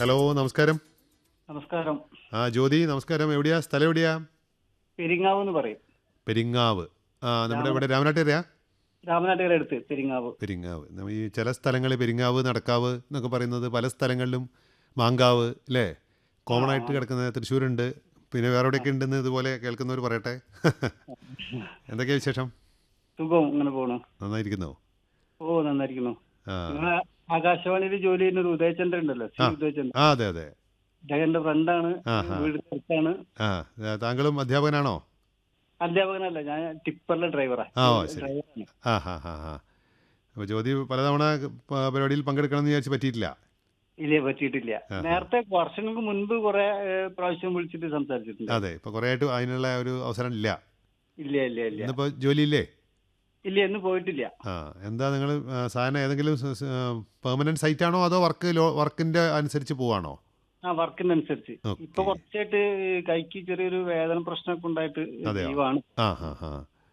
Hello നമസ്കാരം നമസ്കാരം ആ ജ്യോതി നമസ്കാരം എവിടെയാ സ്ഥലം എവിടെയാ പെരിങ്ങാവ് എന്ന് പറയും പെരിങ്ങാവ് ആ നമ്മുടെ ഇവിടെ രാമനാട്ടേറിയാ രാമനാട്ടുകര അടുത്ത് പെരിങ്ങാവ് പെരിങ്ങാവ് നമ്മ ഈ ചില സ്ഥലങ്ങളിൽ പെരിങ്ങാവ് നടക്കാവ് എന്നൊക്കെ പറയുന്നത് പല സ്ഥലങ്ങളിലും മാങ്കാവ് അല്ലേ കോമൺ ആയിട്ട് കിടക്കുന്ന തൃശ്ശൂരുണ്ട് പിന്നെ വേറെ എവിടെയൊക്കെ ഉണ്ടെന്ന് ഇതുപോലെ കേൾക്കുന്നവർ പറയട്ടെ എന്തൊക്കെയാ വിശേഷം സുഖം ഇങ്ങനെ പോണു നന്നായിരിക്കുന്നോ ഓ നന്നായിരിക്കുന്നു ആ നിങ്ങളെ ആകാശവാണിയിൽ ജോലി ചെയ്യുന്ന ഒരു ഉദയചന്ദ്രൻ ഉണ്ടല്ലോ ശ്രീ ഉദയചന്ദ്രൻ ആ അതെ അതെ അദ്ദേഹത്തിന്റെ ഫ്രണ്ടാണ് ആഹാ. വീട് അടുത്താണ് ആ ആ, താങ്കളും അധ്യാപകനാണോ അധ്യാപകനല്ല ഞാൻ ടിപ്പറിലെ ഡ്രൈവറാ ആ, ഓ, ശരി. ഡ്രൈവറാണ് ആ ഹാ ഹാ ഹാ അപ്പോൾ ജ്യോതി പലതവണ പ- പരിപാടിയിൽ പങ്കെടുക്കണം എന്ന് വിചാരിച്ച് പറ്റിയിട്ടില്ല ഇല്ലേ പറ്റിയിട്ടില്ല ആഹാ. നേരത്തെ വർഷങ്ങൾക്ക് മുൻപ് കുറെ ഏഹ്, പ്രാവശ്യം വിളിച്ചിട്ട് സംസാരിച്ചിട്ടുണ്ട് അതെ ഇപ്പോൾ കുറേ ആയിട്ട് അതിനുള്ള ഒരു അവസരം ഇല്ല ഇല്ല ഇല്ല ഇല്ല ഇന്നിപ്പോൾ ജോലിയില്ലേ ഇല്ല എന്ന് പോയിട്ടില്ല ആ എന്താ നിങ്ങൾ സാധനം ഏതെങ്കിലും പെർമനന്റ് സൈറ്റ് ആണോ അതോ വർക്ക് വർക്കിന്റെ അനുസരിച്ച് പോവാണോ ആ വർക്കിനനുസരിച്ച് ഓക്കേ. ഇപ്പൊ കുറച്ചായിട്ട് കൈക്ക് ചെറിയൊരു വേദന പ്രശ്നമൊക്കെ ഉണ്ടായിട്ട് അതെയോ? ലീവാണ് ആ ഹാ ഹാ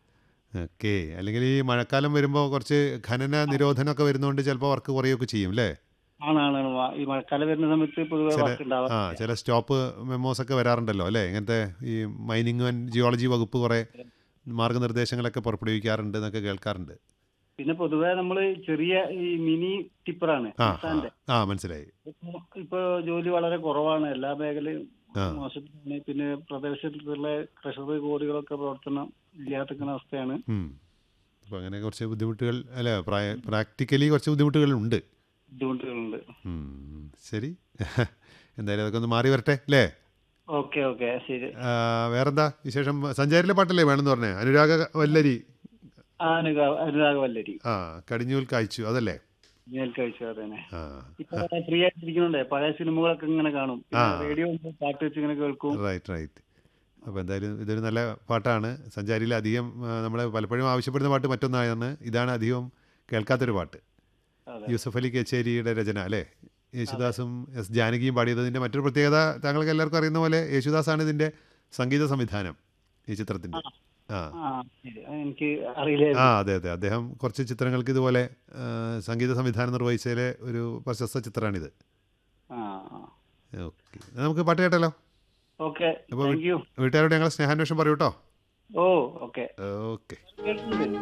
ഓക്കെ അല്ലെങ്കിൽ ഈ മഴക്കാലം വരുമ്പോൾ കുറച്ച് ഖനന നിരോധനമൊക്കെ വരുന്നതുകൊണ്ട് ചിലപ്പോൾ വർക്ക് കുറയുകയൊക്കെ ചെയ്യും അല്ലേ ആണാണ് ആണ്. വാ- ഈ മഴക്കാലം വരുന്ന സമയത്ത് പൊതുവെ ചില വർക്ക് ഉണ്ടാവാം ആ ചില സ്റ്റോപ്പ് മെമ്മോസ് ഒക്കെ വരാറുണ്ടല്ലോ അല്ലേ ഇങ്ങനത്തെ ഈ മൈനിങ് ആൻഡ് ജിയോളജി വകുപ്പ് കുറേ മാർഗനിർദ്ദേശങ്ങളൊക്കെ പുറപ്പെടുവിക്കാറുണ്ട് എന്നൊക്കെ കേൾക്കാറുണ്ട് പിന്നെ പൊതുവെ നമ്മള് ചെറിയ ഈ മിനി ടിപ്പറാണ് ആ ആ, നിസാന്റെ. ആ മനസ്സിലായി ഇപ്പൊ- ഇപ്പൊ ജോലി വളരെ കുറവാണ് എല്ലാ മേഖലയും ആ. മോശത്തിലാണ് പിന്നെ പ്രദേശത്തുള്ള ട്രഷറി കോടികളൊക്കെ പ്രവർത്തനം ഇല്ലാത്തിക്കുന്ന അവസ്ഥയാണ് അപ്പോൾ അങ്ങനെ കുറച്ച് ബുദ്ധിമുട്ടുകൾ അല്ല പ്രാക്ടിക്കലി കുറച്ച് ബുദ്ധിമുട്ടുകളുണ്ട് ബുദ്ധിമുട്ടുകളുണ്ട് ഉം, ശരി എന്തായാലും അതൊക്കെ ഒന്ന് മാറി വരട്ടെ അല്ലേ ഓക്കെ ഓക്കെ ശരി ആ, വേറെന്താ വിശേഷം സഞ്ചാരിലെ പാട്ടല്ലേ വേണമെന്ന് പറഞ്ഞേ അനുരാഗ വല്ലരി ആ, അനുരാഗ് അനുരാഗ് വല്ലരി ആ കടിഞ്ഞൂൽ കായ്ച്ചു അതല്ലേ മേൽക്കാഴ്ച തന്നെ ആ ഇപ്പൊ ഫ്രീ ആയിട്ടിരിക്കുന്നുണ്ടേ പഴയ സിനിമകളൊക്കെ ഇങ്ങനെ കാണും ആ. റേഡിയോ പാട്ട് വെച്ച് ഇങ്ങനെ കേൾക്കും റൈറ്റ് റൈറ്റ് അപ്പോൾ എന്തായാലും ഇതൊരു നല്ല പാട്ടാണ് സഞ്ചാരിയിൽ അധികം നമ്മൾ പലപ്പോഴും ആവശ്യപ്പെടുന്ന പാട്ട് മറ്റൊന്നാണ് ഇതാണ് അധികം കേൾക്കാത്തൊരു പാട്ട് അതെ. യൂസഫ് അലി കച്ചേരിയുടെ രചന അല്ലേ യേശുദാസും എസ് ജാനകിയും പാടിയതിൻ്റെ മറ്റൊരു പ്രത്യേകത താങ്കൾക്ക് എല്ലാവർക്കും അറിയുന്ന പോലെ യേശുദാസാണ് ഇതിൻ്റെ സംഗീത സംവിധാനം ഈ ചിത്രത്തിൻ്റെ ആ ആ ശരി അത് എനിക്ക് അറിയില്ല ആ അതെ അതെ അദ്ദേഹം കുറച്ച് ചിത്രങ്ങൾക്ക് ഇതുപോലെ ആ, സംഗീത സംവിധാനം നിർവഹിച്ചതിലെ ഒരു പ്രശസ്ത ചിത്രമാണിത് ആ ഓക്കെ നമുക്ക് പാട്ട് കേട്ടല്ലോ ഓക്കെ അപ്പോൾ താങ്ക് യു വീട്ടുകാരോട് ഞങ്ങൾ സ്നേഹാന്വേഷണം പറയൂ കേട്ടോ ഓ ഓക്കെ ഓക്കെ കേൾക്കുന്നുണ്ട്